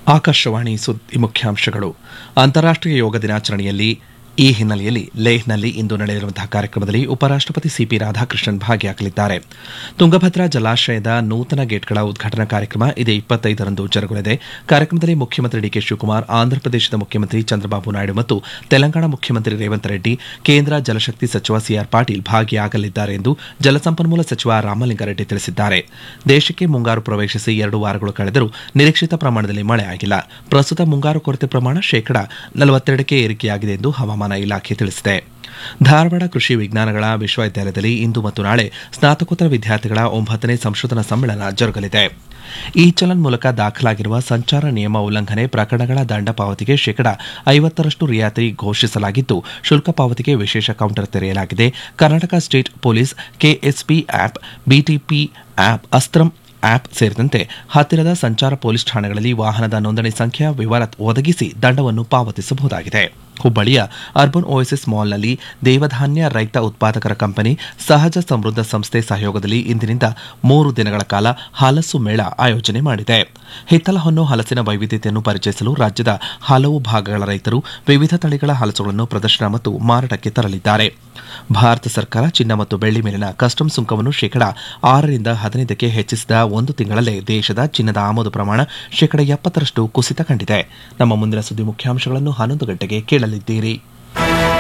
ಆಕಾಶವಾಣಿ ಸುದ್ದಿ ಮುಖ್ಯಾಂಶಗಳು ಅಂತಾರಾಷ್ಟೀಯ ಯೋಗ ದಿನಾಚರಣೆಯಲ್ಲಿ ಈ ಹಿನ್ನೆಲೆಯಲ್ಲಿ ಲೇಹ್ನಲ್ಲಿ ಇಂದು ನಡೆಯಲಿರುವಂತಹ ಕಾರ್ಯಕ್ರಮದಲ್ಲಿ ಉಪರಾಷ್ಟಪತಿ ಸಿಪಿ ರಾಧಾಕೃಷ್ಣನ್ ಭಾಗಿಯಾಗಲಿದ್ದಾರೆ ತುಂಗಭದ್ರಾ ಜಲಾಶಯದ ನೂತನ ಗೇಟ್ಗಳ ಉದ್ಘಾಟನಾ ಕಾರ್ಯಕ್ರಮ ಇದೇ ಇಪ್ಪತ್ತೈದರಂದು ಜರುಗಲಿದೆ ಕಾರ್ಯಕ್ರಮದಲ್ಲಿ ಮುಖ್ಯಮಂತ್ರಿ ಡಿಕೆ ಶಿವಕುಮಾರ್ ಆಂಧ್ರಪ್ರದೇಶದ ಮುಖ್ಯಮಂತ್ರಿ ಚಂದ್ರಬಾಬು ನಾಯ್ಡು ಮತ್ತು ತೆಲಂಗಾಣ ಮುಖ್ಯಮಂತ್ರಿ ರೇವಂತ್ ರೆಡ್ಡಿ ಕೇಂದ್ರ ಜಲಶಕ್ತಿ ಸಚಿವ ಸಿಆರ್ ಪಾಟೀಲ್ ಭಾಗಿಯಾಗಲಿದ್ದಾರೆ ಎಂದು ಜಲಸಂಪನ್ಮೂಲ ಸಚಿವ ರಾಮಲಿಂಗಾರೆಡ್ಡಿ ತಿಳಿಸಿದ್ದಾರೆ ದೇಶಕ್ಕೆ ಮುಂಗಾರು ಪ್ರವೇಶಿಸಿ ಎರಡು ವಾರಗಳು ಕಳೆದರೂ ನಿರೀಕ್ಷಿತ ಪ್ರಮಾಣದಲ್ಲಿ ಮಳೆ ಆಗಿಲ್ಲ ಪ್ರಸ್ತುತ ಮುಂಗಾರು ಕೊರತೆ ಪ್ರಮಾಣ ಶೇಕಡಾ ನಲವತ್ತೆರಡಕ್ಕೆ ಏರಿಕೆಯಾಗಿದೆ ಎಂದು ಹವಾಮಾನ ಇಲಾಖೆ ತಿಳಿಸಿದೆ ಧಾರವಾಡ ಕೃಷಿ ವಿಜ್ಞಾನಗಳ ವಿಶ್ವವಿದ್ಯಾಲಯದಲ್ಲಿ ಇಂದು ಮತ್ತು ನಾಳೆ ಸ್ನಾತಕೋತ್ತರ ವಿದ್ಯಾರ್ಥಿಗಳ ಒಂಬತ್ತನೇ ಸಂಶೋಧನಾ ಸಮ್ಮೇಳನ ಜರುಗಲಿದೆ ಇ ಚಲನ್ ಮೂಲಕ ದಾಖಲಾಗಿರುವ ಸಂಚಾರ ನಿಯಮ ಉಲ್ಲಂಘನೆ ಪ್ರಕರಣಗಳ ದಂಡ ಪಾವತಿಗೆ ಶೇಕಡಾ ಐವತ್ತರಷ್ಟು ರಿಯಾಯಿತಿ ಘೋಷಿಸಲಾಗಿದ್ದು ಶುಲ್ಕ ಪಾವತಿಗೆ ವಿಶೇಷ ಕೌಂಟರ್ ತೆರೆಯಲಾಗಿದೆ Karnataka state police KSP app BTP app Astram app ಸೇರಿದಂತೆ ಹತ್ತಿರದ ಸಂಚಾರ ಪೊಲೀಸ್ ಠಾಣೆಗಳಲ್ಲಿ ವಾಹನದ ನೋಂದಣಿ ಸಂಖ್ಯೆಯ ವಿವರ ಒದಗಿಸಿ ದಂಡವನ್ನು ಪಾವತಿಸಬಹುದಾಗಿದೆ ಹುಬ್ಬಳ್ಳಿಯ ಅರ್ಬನ್ ಓಎಸ್ಎಸ್ ಮಾಲ್ನಲ್ಲಿ ದೇವಧಾನ್ಯ ರೈತ ಉತ್ಪಾದಕರ ಕಂಪನಿ ಸಹಜ ಸಮೃದ್ಧ ಸಂಸ್ಥೆ ಸಹಯೋಗದಲ್ಲಿ ಇಂದಿನಿಂದ ಮೂರು ದಿನಗಳ ಕಾಲ ಹಲಸು ಮೇಳ ಆಯೋಜನೆ ಮಾಡಿದೆ ಹಿತ್ತಲ ಹೊನ್ನು ಹಲಸಿನ ವೈವಿಧ್ಯತೆಯನ್ನು ಪರಿಚಯಿಸಲು ರಾಜ್ಯದ ಹಲವು ಭಾಗಗಳ ರೈತರು ವಿವಿಧ ತಳಿಗಳ ಹಲಸುಗಳನ್ನು ಪ್ರದರ್ಶನ ಮತ್ತು ಮಾರಾಟಕ್ಕೆ ತರಲಿದ್ದಾರೆ ಭಾರತ ಸರ್ಕಾರ ಚಿನ್ನ ಮತ್ತು ಬೆಳ್ಳಿ ಮೇಲಿನ ಕಸ್ಟಮ್ ಸುಂಕವನ್ನು ಶೇಕಡಾ ಆರರಿಂದ ಹದಿನೈದಕ್ಕೆ ಹೆಚ್ಚಿಸಿದ ಒಂದು ತಿಂಗಳಲ್ಲೇ ದೇಶದ ಚಿನ್ನದ ಆಮದು ಪ್ರಮಾಣ ಶೇಕಡಾ ಎಪ್ಪತ್ತರಷ್ಟು ಕುಸಿತ ಕಂಡಿದೆ ನಮ್ಮ ಮುಂದಿನ ಸುದ್ದಿ ಮುಖ್ಯಾಂಶಗಳನ್ನು ಹನ್ನೊಂದು ಗಂಟೆಗೆ ಕೇಳಲಿದ್ದೀರಿ